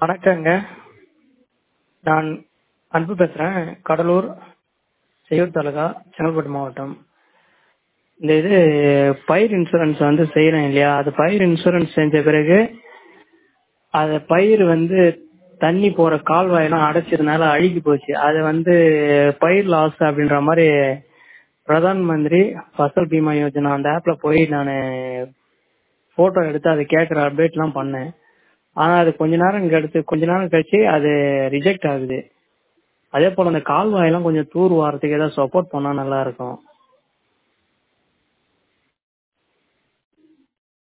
வணக்கங்க நான் அன்பு பேசுகிறேன் கடலூர் செய்யூர் தாலுகா செங்கல்பட்டு மாவட்டம் இந்த இது பயிர் இன்சூரன்ஸ் வந்து செய்கிறேன் இல்லையா அது பயிர் இன்சூரன்ஸ் செஞ்ச பிறகு அது பயிர் வந்து தண்ணி போகிற கால்வாயெல்லாம் அடைச்சதுனால அழுகி போச்சு அது வந்து பயிர் லாஸ் அப்படின்ற மாதிரி பிரதான் மந்திரி ஃபசல் பீமா யோஜனா அந்த ஆப்பில் போய் நான் ஃபோட்டோ எடுத்து அது கேட்குற அப்டேட்லாம் பண்ணேன் ஆனால் அது கொஞ்ச நேரம் கழிச்சு கொஞ்ச நேரம் கழிச்சு அது ரிஜெக்ட் ஆகுது அதே போல் அந்த கால்வாயெல்லாம் கொஞ்சம் தூர் வாரத்துக்கு ஏதாவது சப்போர்ட் பண்ணால் நல்லா இருக்கும்